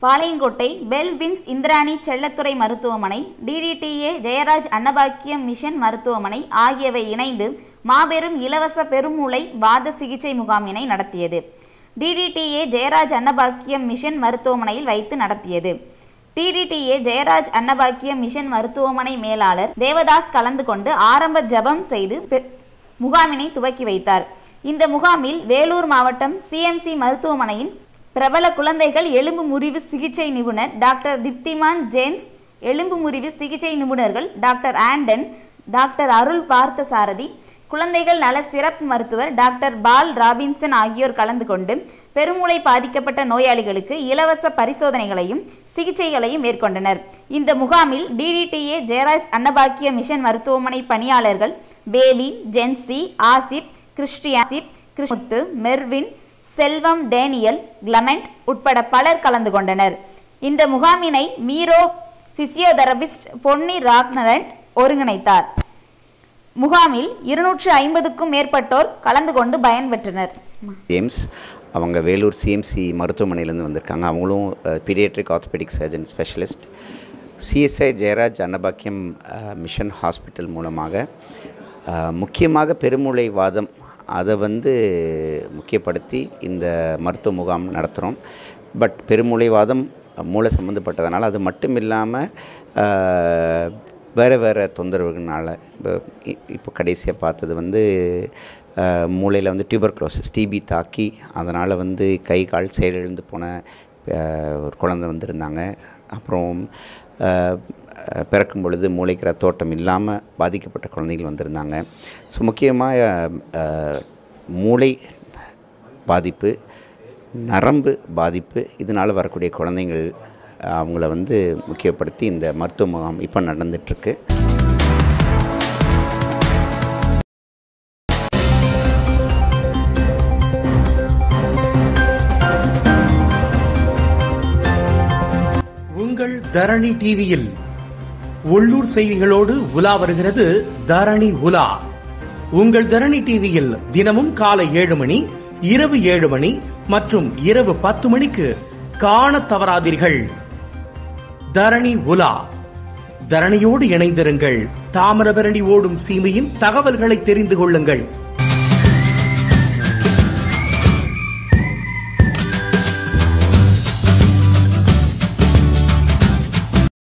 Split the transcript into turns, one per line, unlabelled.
பாளையங்கோட்டை பெல்வின்ஸ் இந்திராணி செல்லத்துறை மருத்துவமனை TDTA Jayaraj Annabakkiyam mission மருத்துவமனை ஆகியவை இணைந்து மாபெரும் இலவச பெருமூளை வாத சிகிச்சை முகாமினை நடத்தியது டிடிடிஏ ஜெயராஜ் அன்னபாக்கியம் மிஷன் மருத்துவமனையில் வைத்து நடத்தியது டிடிடிஏ ஜெயராஜ் அன்னபாக்கியம் மிஷன் மருத்துவமனை மேலாளர் தேவதாஸ் கலந்து கொண்டு ஆரம்ப ஜெபம் செய்து பெ- முகாமினை துவக்கி வைத்தார் இந்த முகாமில் வேலூர் மாவட்டம் சிஎம்சி மருத்துவமனையின் பிரபல குழந்தைகள் எலும்பு முறிவு சிகிச்சை நிபுணர் டாக்டர் திப்திமான் ஜேம்ஸ் எலும்பு முறிவு சிகிச்சை நிபுணர்கள் doctor Anton doctor Arul Parthasarathy குழந்தைகள் நல சிறப்பு மருத்துவர் டாக்டர் பால் ராபின்சன் ஆகியோர் கலந்து கொண்டு பெருமூளை பாதிக்கப்பட்ட நோயாளிகளுக்கு இலவச பரிசோதனைகளையும் சிகிச்சைகளையும் மேற்கொண்டனர் இந்த முகாமில் டிடிடிஏ ஜெயராஜ் அன்னபாக்கிய மிஷன் மருத்துவமனை பணியாளர்கள் பேபி ஜென்சி ஆசிப் கிறிஸ்டியாசிப் கிருஷ்முத்து மெர்வின் செல்வம் டேனியல் கிளமெண்ட் உட்பட பலர் கலந்து கொண்டனர் இந்த முகாமினை மீரோ பிசியோதெரபிஸ்ட் பொன்னி ராக்னரண்ட் ஒருங்கிணைத்தார் முகாமில் இருநூற்று ஐம்பதுக்கும் மேற்பட்டோர் கலந்து கொண்டு பயன்பெற்றனர்
ஜேம்ஸ் அவங்க வேலூர் சிஎம்சி மருத்துவமனையிலேருந்து வந்திருக்காங்க அவங்களும் paediatric orthopaedic surgeon specialist CSI Jeyaraj Annapakkiyam uh, mission hospital மூலமாக அஹ், முக்கியமாக பெருமூளை வாதம் அதை வந்து முக்கியப்படுத்தி இந்த மருத்துவ முகாம் நடத்துகிறோம் பட் பெருமூளை வாதம் மூளை சம்மந்தப்பட்டதுனால அது மட்டும் இல்லாமல் வேறு வேறு தொந்தரவுகள்னால இப்போ இ- இப்போ கடைசியாக பார்த்தது வந்து மூளையில் வந்து டியூபர்க்ளோசிஸ் டிபி தாக்கி அதனால் வந்து கை கால் செயலிழந்து போன அஹ், ஒரு குழந்தை வந்திருந்தாங்க அப்புறம் அஹ், அஹ், பிறக்கும் பொழுது மூளைக்கு ரத்தோட்டம் இல்லாமல் பாதிக்கப்பட்ட குழந்தைகள் வந்திருந்தாங்க ஸோ முக்கியமாக அஹ், மூளை பாதிப்பு நரம்பு பாதிப்பு இதனால் வரக்கூடிய குழந்தைங்கள் அஹ், அவங்கள வந்து முக்கியப்படுத்தி இந்த மருத்துவ முகாம் இப்போ நடந்துகிட்ருக்கு
உங்கள் தரணி டிவியில் உள்ளூர் செய்திகளோடு உலா வருகிறது தரணி உலா உங்கள் தரணி டிவியில் தினமும் காலை ஏழு மணி இரவு ஏழு மணி மற்றும் இரவு பத்து மணிக்கு காணத் தவறாதீர்கள் தரணி உலா தரணியோடு இணைந்திருங்கள் தாமிரபரணி ஓடும் சீமையின் தகவல்களை தெரிந்து கொள்ளுங்கள்